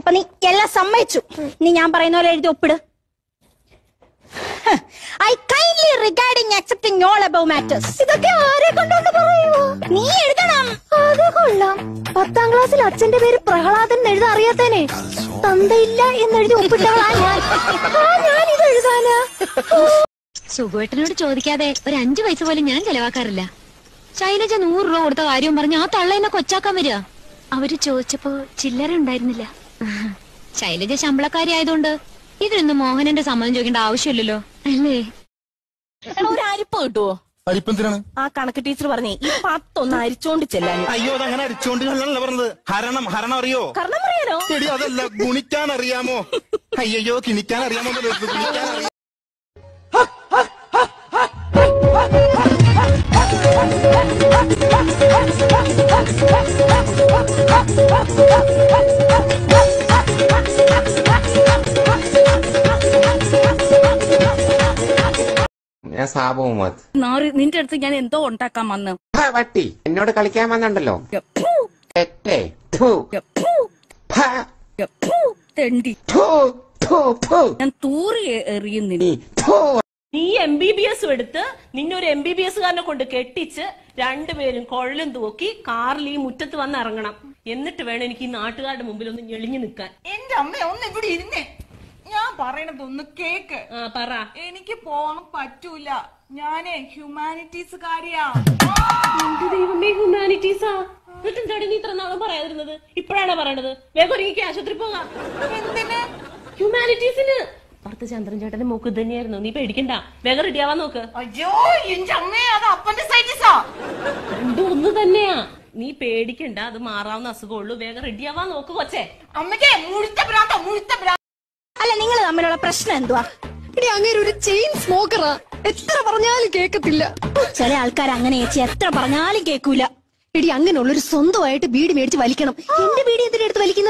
അപ്പൊ നീ എല്ലാം സമ്മതിച്ചു നീ ഞാൻ പറയുന്ന പോലെ എഴുതി ഒപ്പിട് I kindly regarding accepting all above matters ഇതൊക്കെ ആരെ കൊണ്ടോണ്ട് പറയുമോ നീ എഴുതണം അത് കൊള്ളാം പത്താം ക്ലാസ്സിൽ അച്ഛന്റെ പേര് പ്രഹ്ലാദൻ എന്ന് എഴുതാൻ അറിയാത്തേനെ തന്തയില്ല എന്നെഴുതി ഒപ്പിട്ടവളാ ഞാൻ ആ, ഞാൻ ഇത് എഴുതാനാ സുഖുവേട്ടനോട് ചോദിക്കാതെ ഒരു അഞ്ചു പൈസ പോലും ഞാൻ ചെലവാക്കാറില്ല ശൈലജ നൂറ് രൂപ കൊടുത്ത കാര്യവും പറഞ്ഞ് ആ തള്ള എന്നെ കൊച്ചാക്കാൻ വരിക അവര് ചോദിച്ചപ്പോ ചില്ലറ ഉണ്ടായിരുന്നില്ല ശൈലജ ശമ്പളക്കാരി ആയതുകൊണ്ട് ഇതിനൊന്നും മോഹനന്റെ സമ്മതം ചോദിക്കേണ്ട ആവശ്യമില്ലല്ലോ അല്ലേ ഒരു അരിപ്പ് കിട്ടുവോ അരിപ്പന്തിനാണ് ആ കണക്ക് ടീച്ചർ പറഞ്ഞേ ഈ പത്തൊന്ന് അരിച്ചോണ്ട് ചെല്ലാൻ അയ്യോ അതങ്ങനെ അരിച്ചോണ്ട് കള്ളല്ല പറഞ്ഞത് ഹരണം ഹരണം അറിയോ കാരണം പറയാനോ എടി അതല്ല ഗുണിക്കാൻ അറിയാമോ അയ്യോ കിണിക്കാൻ അറിയാമോ എന്നല്ലേ ഇത് ഗുണിക്കാൻ അറിയാമോ ഞാൻ സാബു മുഹമ്മദ് നാറി നിന്റെ അടുത്ത് ഞാൻ എന്തോ ഉണ്ടാക്കാൻ വന്ന് ഹാ, വട്ടി എന്നോട് കളിക്കാൻ വന്നുണ്ടല്ലോ തെറ്റേ ഥു, ഫ, തെണ്ടി ഥു, ഥു, ഫു, ഞാൻ തൂറി എ- എറിയുന്നില്ല നീ, ഥു. നീ എം ബി ബി എസും എടുത്ത് നിന്നെ ഒരു എം ബി ബി എസുകാരനെ കൊണ്ട് കെട്ടിച്ച് രണ്ടുപേരും കുഴലും തൂക്കി കാറിൽ ഈ മുറ്റത്ത് വന്ന് ഇറങ്ങണം എന്നിട്ട് വേണം എനിക്ക് ഈ നാട്ടുകാരുടെ മുമ്പിൽ ഒന്ന് ഞെളിഞ്ഞു നിൽക്കാൻ എന്റെ അമ്മ ഒന്ന് ഇവിടെ ഇരുന്നേ ഞാൻ പറയണത് ഒന്ന് കേക്ക് ആ പറ എനിക്ക് പോകാൻ പറ്റൂല ഞാനേ ഹ്യൂമാനിറ്റീസ് കാര്യാ എന്റെ ദൈവമേ ഹ്യൂമാനിറ്റീസാ എന്നിട്ട് എന്താണ് നീ ഇത്ര നാളും പറയാതിരുന്നത് ഇപ്പോഴാണ് പറയണത് വേഗം ഒരുങ്ങിക്ക് ആശുപത്രി പോകാം എന്തിന് ഹ്യൂമാനിറ്റീസിന് പുറത്ത് ചന്ദ്രൻ ചേട്ടന്റെ മൂക്ക് ഇത് തന്നെയായിരുന്നു നീ പേടിക്കണ്ട വേഗം റെഡിയാവാൻ നോക്ക് അയ്യോ എന്റെ അമ്മേ അത് അപ്പന്റെ സൈറ്റിസാ രണ്ടും ഒന്ന് തന്നെയാ നീ പേടിക്കണ്ട അത് മാറാവുന്ന അസുഖമുള്ളൂ വേഗം റെഡിയാവാൻ നോക്ക് കൊച്ചേ അമ്മയ്ക്ക് മുഴുത്ത ഭ്രാന്ത മുഴുത്ത ഭ്രാന്ത അല്ല നിങ്ങൾ തമ്മിലുള്ള പ്രശ്നം എന്തുവാ എടി അങ്ങനെ ഒരു ചെയിൻ സ്മോക്കറാ എത്ര പറഞ്ഞാലും കേക്കത്തില്ല ചില ആൾക്കാർ അങ്ങനെ ചേച്ചി എത്ര പറഞ്ഞാലും കേൾക്കൂല എടി അങ്ങനെയുള്ള ഒരു സ്വന്തമായിട്ട് ബീഡി മേടിച്ച് വലിക്കണം എന്റെ ബീഡി എന്തിനെടുത്ത് വലിക്കുന്നത്